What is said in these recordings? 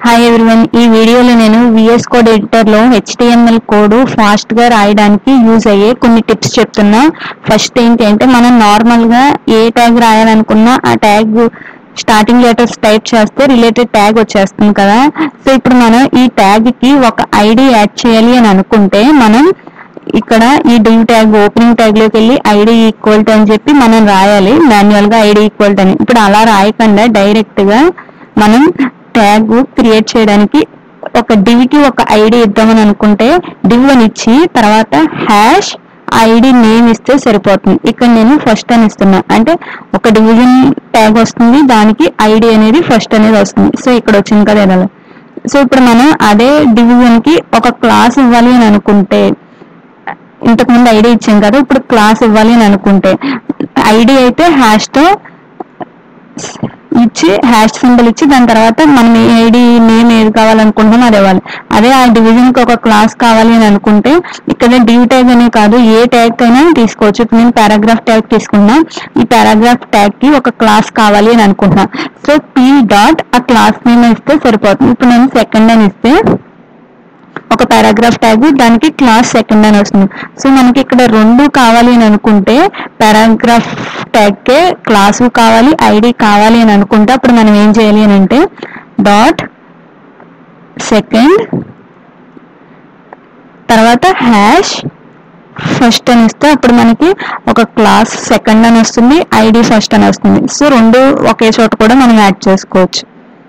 hi everyone ఈ వీడియోలో నేను విఎస్ కోడ్ ఎడిటర్లో హెచ్టిఎంఎల్ కోడ్ ఫాస్ట్గా రాయడానికి యూజ్ అయ్యే కొన్ని టిప్స్ చెప్తున్నా ఫస్ట్ ఏంటి అంటే మనం నార్మల్గా ఏ ట్యాగ్ రాయాలనుకున్నా ఆ ట్యాగ్ స్టార్టింగ్ లెటర్స్ టైప్ చేస్తే రిలేటెడ్ ట్యాగ్ వచ్చేస్తుంది కదా సో ఇప్పుడు మనం ఈ ట్యాగ్కి ఒక ఐడి యాడ్ చేయాలి అని అనుకుంటే మనం ఇక్కడ ఈ డివ్ ట్యాగ్ ఓపెనింగ్ ట్యాగ్ లోకి వెళ్ళి ఐడి ఈక్వల్ టు అని చెప్పి మనం రాయాలి మాన్యువల్ గా ఐడి ఈక్వల్ టు అని ఇప్పుడు అలా రాయకుండా డైరెక్ట్ గా మనం ట్యాగ్ క్రియేట్ చేయడానికి ఒక div కి ఒక ఐడి ఇద్దామని అనుకుంటే డివ్ అని ఇచ్చి తర్వాత హ్యాష్ ఐడి నేమ్ ఇస్తే సరిపోతుంది ఇక్కడ నేను ఫస్ట్ అని ఇస్తున్నా అంటే ఒక డివిజన్ ట్యాగ్ వస్తుంది దానికి ఐడి అనేది ఫస్ట్ అనేది వస్తుంది సో ఇక్కడ వచ్చింది కదా ఇలా సో ఇప్పుడు మనం అదే డివిజన్ కి ఒక క్లాస్ ఇవ్వాలి అని అనుకుంటే ఇంతకు ముందు ఐడి ఇచ్చాం కదా ఇప్పుడు క్లాస్ ఇవ్వాలి అని అనుకుంటే ఐడి అయితే హ్యాష్ తో ఇచ్చి హ్యాష్ సింబల్ ఇచ్చి దాని తర్వాత మనం ఏ ఐడి నేమ్ ఏది కావాలనుకుంటున్నాం అది ఇవ్వాలి అదే ఆ డివిజన్ కి ఒక క్లాస్ కావాలి అని అనుకుంటే ఇక్కడ డివ్ ట్యాగ్ అనే కాదు ఏ ట్యాగ్ అయినా తీసుకోవచ్చు ఇప్పుడు నేను పారాగ్రాఫ్ ట్యాగ్ తీసుకున్నా ఈ పారాగ్రాఫ్ ట్యాగ్ కి ఒక క్లాస్ కావాలి అని అనుకుంటున్నా సో పీ డాట్ ఆ క్లాస్ నేమ్ ఇస్తే సరిపోతుంది ఇప్పుడు నేను సెకండ్ అని ఇస్తే ఒక పారాగ్రాఫ్ ట్యాగ్ దానికి క్లాస్ సెకండ్ అని వస్తుంది సో మనకి ఇక్కడ రెండు కావాలి అని అనుకుంటే పారాగ్రాఫ్ ట్యాగ్ క్లాసు కావాలి ఐడి కావాలి అని అనుకుంటే అప్పుడు మనం ఏం చేయాలి అని అంటే డాట్ సెకండ్ తర్వాత హ్యాష్ ఫస్ట్ అని ఇస్తే అప్పుడు మనకి ఒక క్లాస్ సెకండ్ అని వస్తుంది ఐడి ఫస్ట్ అని వస్తుంది సో రెండు ఒకే చోట కూడా మనం యాడ్ చేసుకోవచ్చు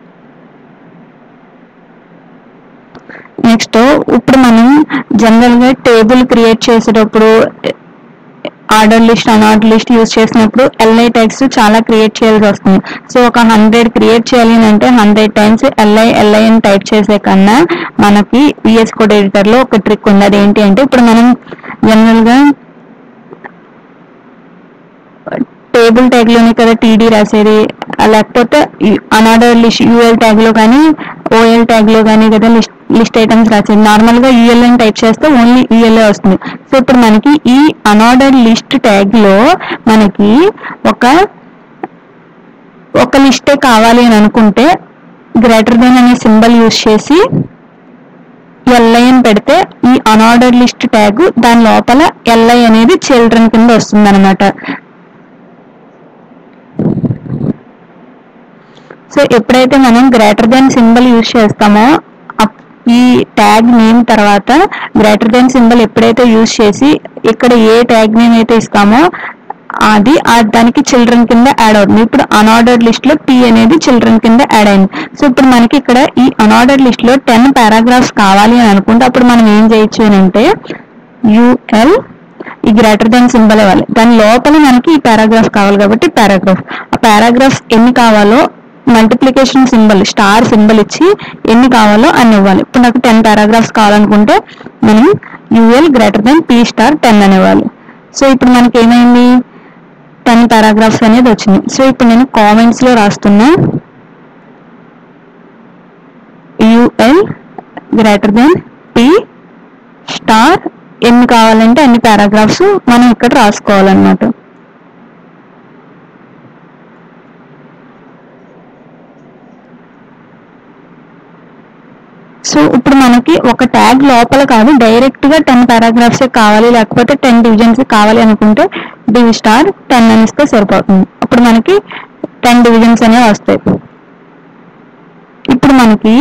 నెక్స్ట్ ఇప్పుడు మనం జనరల్ గా టేబుల్ క్రియేట్ చేసేటప్పుడు order list unorder list use చేసినప్పుడు ఎల్ఐ ట్యాగ్స్ చాలా క్రియేట్ చేయాల్సి వస్తుంది సో ఒక హండ్రెడ్ క్రియేట్ చేయాలి అని అంటే హండ్రెడ్ టైమ్స్ ఎల్ఐ ఎల్ఐ అని టైప్ చేసే కన్నా మనకి విఎస్ కోడ్ ఎడిటర్ లో ఒక ట్రిక్ ఉంది అదేంటి అంటే ఇప్పుడు మనం జనరల్ గా టేబుల్ ట్యాగ్ లోనే కదా టీడీ రాసేది ఆ లేకపోతే అనార్డర్ లిస్ట్ యూఎల్ ట్యాగ్ లో కానీ ఓఎల్ ట్యాగ్ లో కానీ కదా లిస్ట్ లిస్ట్ ఐటమ్స్ రాసేది నార్మల్ గా యూఎల్ అని టైప్ చేస్తే ఓన్లీ యూఎల్ఏ వస్తుంది సో ఇప్పుడు మనకి ఈ అనార్డర్ లిస్ట్ ట్యాగ్ లో మనకి ఒక ఒక లిస్టే కావాలి అని అనుకుంటే గ్రేటర్ దెన్ అనే సింబల్ యూజ్ చేసి ఎల్ఐ అని పెడితే ఈ అనార్డర్ లిస్ట్ ట్యాగ్ దాని లోపల ఎల్ఐ అనేది చిల్డ్రన్ కింద వస్తుంది అనమాట సో ఎప్పుడైతే మనం గ్రేటర్ దెన్ సింబల్ యూజ్ చేస్తామో అప్- ఈ ట్యాగ్ నేమ్ తర్వాత గ్రేటర్ దెన్ సింబల్ ఎప్పుడైతే యూజ్ చేసి ఇక్కడ ఏ ట్యాగ్ నేమ్ అయితే ఇస్తామో అది ఆ దానికి చిల్డ్రన్ కింద యాడ్ అవుతుంది ఇప్పుడు అనార్డర్డ్ లిస్ట్ లో టీ అనేది చిల్డ్రన్ కింద యాడ్ అయింది సో ఇప్పుడు మనకి ఇక్కడ ఈ అనార్డర్డ్ లిస్ట్ లో టెన్ పారాగ్రాఫ్స్ కావాలి అని అనుకుంటే అప్పుడు మనం ఏం చేయొచ్చు అని అంటే యుఎల్ ఈ గ్రేటర్ దెన్ సింబల్ ఇవ్వాలి దాని లోపల మనకి ఈ పారాగ్రాఫ్ కావాలి కాబట్టి పారాగ్రాఫ్ ఆ పారాగ్రాఫ్స్ ఎన్ని కావాలో మల్టిప్లికేషన్ సింబల్ స్టార్ సింబల్ ఇచ్చి ఎన్ని కావాలో అన్ని ఇవ్వాలి ఇప్పుడు నాకు టెన్ పారాగ్రాఫ్స్ కావాలనుకుంటే మనం UL greater than P star ten అని ఇవ్వాలి సో ఇప్పుడు మనకి ఏమైంది టెన్ పారాగ్రాఫ్స్ అనేది వచ్చింది సో ఇప్పుడు నేను కామెంట్స్ లో రాస్తున్నా UL greater than P star ఎన్ని కావాలంటే అన్ని పారాగ్రాఫ్స్ మనం ఇక్కడ రాసుకోవాలన్నమాట సో ఇప్పుడు మనకి ఒక ట్యాగ్ లోపల కాదు డైరెక్ట్ గా టెన్ పారాగ్రాఫ్స్ కావాలి లేకపోతే టెన్ డివిజన్స్ కావాలి అనుకుంటే డివి స్టార్ టెన్ అని ఇస్తే సరిపోతుంది అప్పుడు మనకి టెన్ డివిజన్స్ అనేవి వస్తాయి ఇప్పుడు మనకి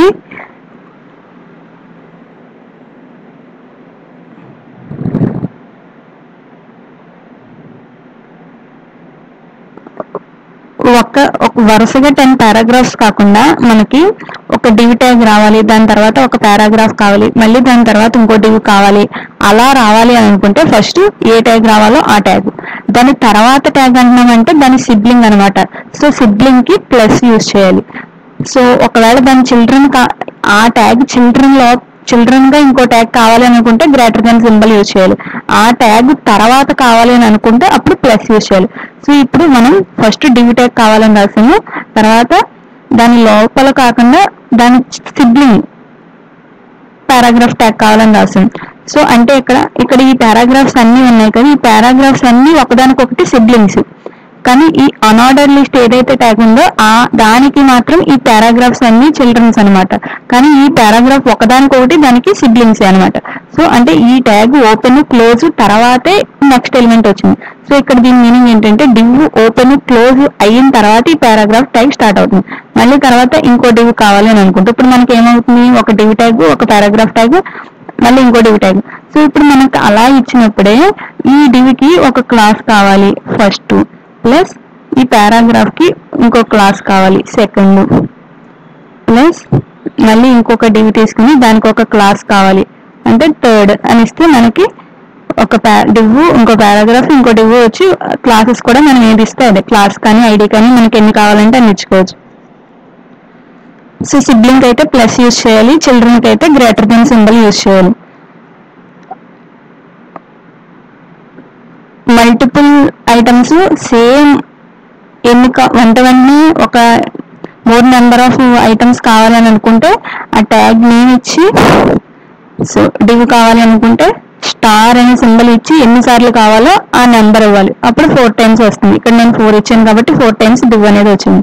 ఒక ఒక వరుసగా టెన్ పారాగ్రాఫ్స్ కాకుండా మనకి ఒక డివ్ ట్యాగ్ రావాలి దాని తర్వాత ఒక పారాగ్రాఫ్ కావాలి మళ్ళీ దాని తర్వాత ఇంకో డివ్ కావాలి అలా రావాలి అని అనుకుంటే ఫస్ట్ ఏ ట్యాగ్ రావాలో ఆ ట్యాగ్ దాని తర్వాత ట్యాగ్ అంటున్నామంటే దాని సిబ్లింగ్ అన్నమాట సో సిబ్లింగ్ కి ప్లస్ యూజ్ చేయాలి సో ఒకవేళ దాని చిల్డ్రన్ ఆ ట్యాగ్ చిల్డ్రన్ లో చిల్డ్రన్ గా ఇంకో ట్యాగ్ కావాలి అని అనుకుంటే గ్రేటర్ దెన్ సింబల్ యూజ్ చేయాలి ఆ ట్యాగ్ తర్వాత కావాలి అని అనుకుంటే అప్పుడు ప్లస్ యూజ్ చేయాలి సో ఇప్పుడు మనం ఫస్ట్ డివ్ ట్యాగ్ కావాలని రాసాము తర్వాత దాని లోపల కాకుండా దాని సిబ్లింగ్ పారాగ్రాఫ్ ట్యాగ్ కావాలని రాసాం సో అంటే ఇక్కడ ఇక్కడ ఈ పారాగ్రాఫ్స్ అన్ని ఉన్నాయి కదా ఈ పారాగ్రాఫ్స్ అన్ని ఒకదానికొకటి సిబ్లింగ్స్ కానీ ఈ అనార్డర్ లిస్ట్ ఏదైతే ట్యాగ్ ఉందో ఆ దానికి మాత్రం ఈ పారాగ్రాఫ్స్ అన్ని చిల్డ్రన్స్ అన్నమాట కానీ ఈ పారాగ్రాఫ్ ఒకదానికొకటి దానికి సిబ్లింగ్స్ అన్నమాట సో అంటే ఈ ట్యాగ్ ఓపెన్ క్లోజ్ తర్వాతే నెక్స్ట్ ఎలిమెంట్ వచ్చింది సో ఇక్కడ దీని మీనింగ్ ఏంటంటే డివ్ ఓపెన్ క్లోజ్ అయిన తర్వాత ఈ పారాగ్రాఫ్ ట్యాగ్ స్టార్ట్ అవుతుంది మళ్ళీ తర్వాత ఇంకో డివ్ కావాలి అని అనుకుంటే ఇప్పుడు మనకి ఏమవుతుంది ఒక డివ్ ట్యాగ్ ఒక పారాగ్రాఫ్ ట్యాగ్ మళ్ళీ ఇంకో డివ్ ట్యాగ్ సో ఇప్పుడు మనకు అలా ఇచ్చినప్పుడే ఈ div కి ఒక క్లాస్ కావాలి ఫస్ట్ ప్లస్ ఈ పారాగ్రాఫ్ కి ఇంకో క్లాస్ కావాలి సెకండ్ ప్లస్ మళ్ళీ ఇంకొక డివ్ తీసుకుని దానికి ఒక క్లాస్ కావాలి అంటే థర్డ్ అని ఇస్తే మనకి ఒక డివ్ ఇంకో పారాగ్రాఫ్ ఇంకో డివ్ వచ్చి క్లాసెస్ కూడా మనం ఏది ఇస్తే అదే క్లాస్ కానీ ఐడి కానీ మనకి ఎన్ని కావాలంటే అన్ని ఇచ్చుకోవచ్చు సో సిబ్లింగ్ అయితే ప్లస్ యూజ్ చేయాలి చిల్డ్రన్ కి అయితే గ్రేటర్ దెన్ సింబల్ యూజ్ చేయాలి మల్టిపుల్ ఐటమ్స్ సేమ్ ఎన్ని కా- వెంట వెంటనే ఒక మోర్ నెంబర్ ఆఫ్ ఐటమ్స్ కావాలని అనుకుంటే ఆ ట్యాగ్ నేమ్ ఇచ్చి సో డివ్ కావాలి అనుకుంటే స్టార్ అనే సింబల్ ఇచ్చి ఎన్నిసార్లు కావాలో ఆ నెంబర్ ఇవ్వాలి అప్పుడు ఫోర్ టైమ్స్ వస్తుంది ఇక్కడ నేను ఫోర్ ఇచ్చాను కాబట్టి ఫోర్ టైమ్స్ డివ్ అనేది వచ్చింది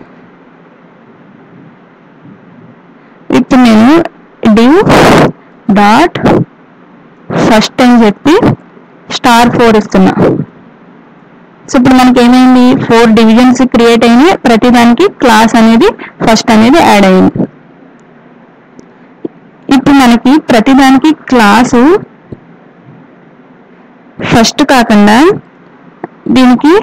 ఇప్పుడు నేను డివ్ డాట్ ఫస్ట్ అని చెప్పి స్టార్ ఫోర్ ఇస్తున్నా సో ఇప్పుడు మనకి ఏమైంది ఫోర్ డివిజన్స్ క్రియేట్ అయినాయి ప్రతిదానికి క్లాస్ అనేది ఫస్ట్ అనేది యాడ్ అయింది ఇప్పుడు మనకి ప్రతిదానికి క్లాసు ఫస్ట్ కాకుండా దీనికి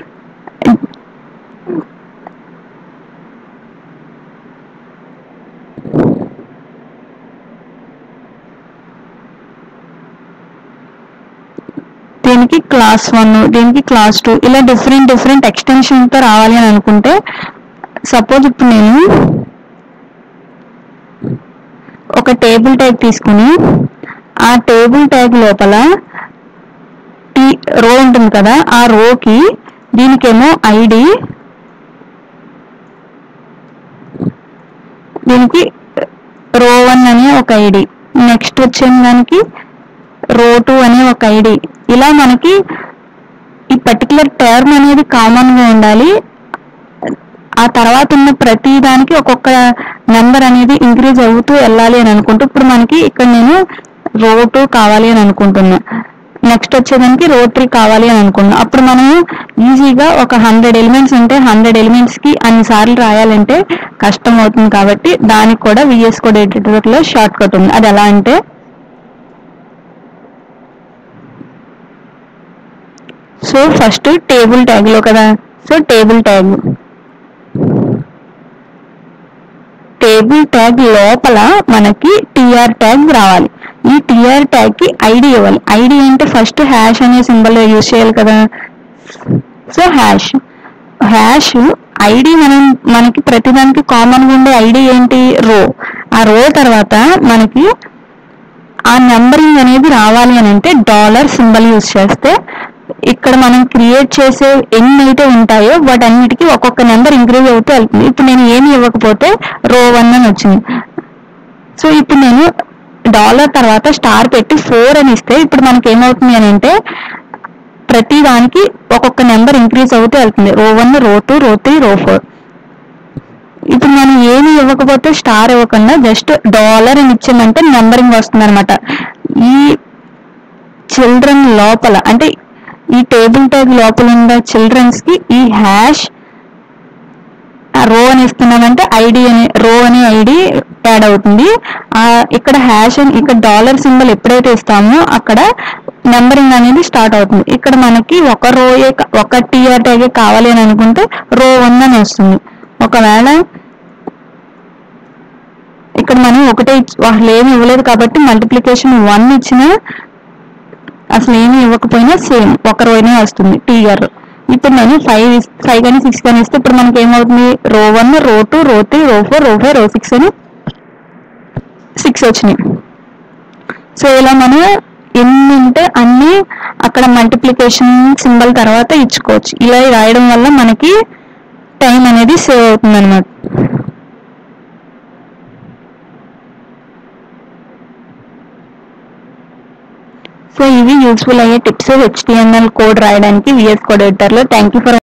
దీనికి క్లాస్ వన్ దీనికి క్లాస్ టూ ఇలా డిఫరెంట్ డిఫరెంట్ ఎక్స్టెన్షన్ తో రావాలి అని అనుకుంటే సపోజ్ ఇప్పుడు నేను ఒక టేబుల్ ట్యాగ్ తీసుకుని ఆ టేబుల్ ట్యాగ్ లోపల టీ రో ఉంటుంది కదా ఆ రోకి దీనికేమో ఐడి దీనికి రో వన్ అనే ఒక ఐడి నెక్స్ట్ వచ్చిన దానికి రో టూ అనే ఒక ఐడి ఇలా మనకి ఈ పర్టికులర్ టర్మ్ అనేది కామన్ గా ఉండాలి ఆ తర్వాత ఉన్న ప్రతి దానికి ఒక్కొక్క నెంబర్ అనేది ఇంక్రీజ్ అవుతూ వెళ్ళాలి అని అనుకుంటూ ఇప్పుడు మనకి ఇక్కడ నేను రో టూ కావాలి అని అనుకుంటున్నా నెక్స్ట్ వచ్చేదానికి రో త్రీ కావాలి అని అనుకున్నా అప్పుడు మనం ఈజీగా ఒక హండ్రెడ్ ఎలిమెంట్స్ ఉంటే హండ్రెడ్ ఎలిమెంట్స్ కి అన్ని సార్లు రాయాలంటే కష్టం అవుతుంది కాబట్టి దానికి కూడా విఎస్ కోడ్ ఎడిటర్ లో షార్ట్ కట్ ఉంది అది ఎలా అంటే సో ఫస్ట్ టేబుల్ ట్యాగ్ లో కదా so table tag table tag లోపల మనకి టిఆర్ ట్యాగ్ రావాలి ఈ టిఆర్ ట్యాగ్ కి ఐడి ఇవ్వాలి ఐడి అంటే ఫస్ట్ హ్యాష్ అనే సింబల్ యూజ్ చేయాలి కదా సో హ్యాష్ హ్యాష్ ఐడి మనం మనకి ప్రతిదానికి కామన్ గా ఉండే ఐడి ఏంటి రో ఆ రో తర్వాత మనకి ఆ నెంబరింగ్ అనేది రావాలి అని అంటే డాలర్ సింబల్ యూజ్ చేస్తే ఇక్కడ మనం క్రియేట్ చేసే ఎన్ని అయితే ఉంటాయో వాటన్నిటికీ ఒక్కొక్క నెంబర్ ఇంక్రీజ్ అవుతూ వెళ్తుంది ఇప్పుడు నేను ఏమి ఇవ్వకపోతే రో వన్ అని వచ్చింది సో ఇప్పుడు నేను డాలర్ తర్వాత స్టార్ పెట్టి ఫోర్ అని ఇస్తే ఇప్పుడు మనకి ఏమవుతుంది అని అంటే ప్రతి దానికి ఒక్కొక్క నెంబర్ ఇంక్రీజ్ అవుతూ వెళ్తుంది రో వన్ రో టూ రో త్రీ రో ఫోర్ ఇప్పుడు మనం ఏమి ఇవ్వకపోతే స్టార్ ఇవ్వకుండా జస్ట్ డాలర్ అని ఇచ్చామంటే నెంబరింగ్ వస్తుంది అనమాట ఈ చిల్డ్రన్ లోపల అంటే ఈ టేబుల్ ట్యాగ్ లోపల ఉన్న చిల్డ్రన్స్ కి ఈ హ్యాష్ రో అని ఇస్తున్నామంటే ఐడి అనే రో అనే ఐడి యాడ్ అవుతుంది ఆ ఇక్కడ హ్యాష్ అని ఇక్కడ డాలర్ సింబల్ ఎప్పుడైతే ఇస్తామో అక్కడ నెంబరింగ్ అనేది స్టార్ట్ అవుతుంది ఇక్కడ మనకి ఒక రోయే ఒక టీఆర్ ట్యాగే కావాలి అని అనుకుంటే రో వన్ అని వస్తుంది ఒకవేళ ఇక్కడ మనం ఒకటే ఇచ్చి- వాళ్ళు ఏమి ఇవ్వలేదు కాబట్టి మల్టిప్లికేషన్ వన్ ఇచ్చినా అసలు ఏమి ఇవ్వకపోయినా సేమ్ ఒక రోనే వస్తుంది టీఆర్ ఇప్పుడు నేను ఫైవ్ ఫైవ్ కానీ సిక్స్ కానీ ఇస్తే ఇప్పుడు మనకి ఏమవుతుంది రో వన్ రో టూ రో త్రీ రో ఫోర్ రో ఫైవ్ రో సిక్స్ అని సిక్స్ వచ్చినాయి సో ఇలా మనం ఎన్ని ఉంటే అన్ని అక్కడ మల్టిప్లికేషన్ సింబల్ తర్వాత ఇచ్చుకోవచ్చు ఇలా రాయడం వల్ల మనకి టైం అనేది సేవ్ అవుతుంది అనమాట సో ఇవి యూస్ఫుల్ అయ్యే టిప్స్ హెచ్టిఎంఎల్ కోడ్ రాయడానికి విఎస్ కోడ్ ఎడిటర్ లో థ్యాంక్ యూ ఫర్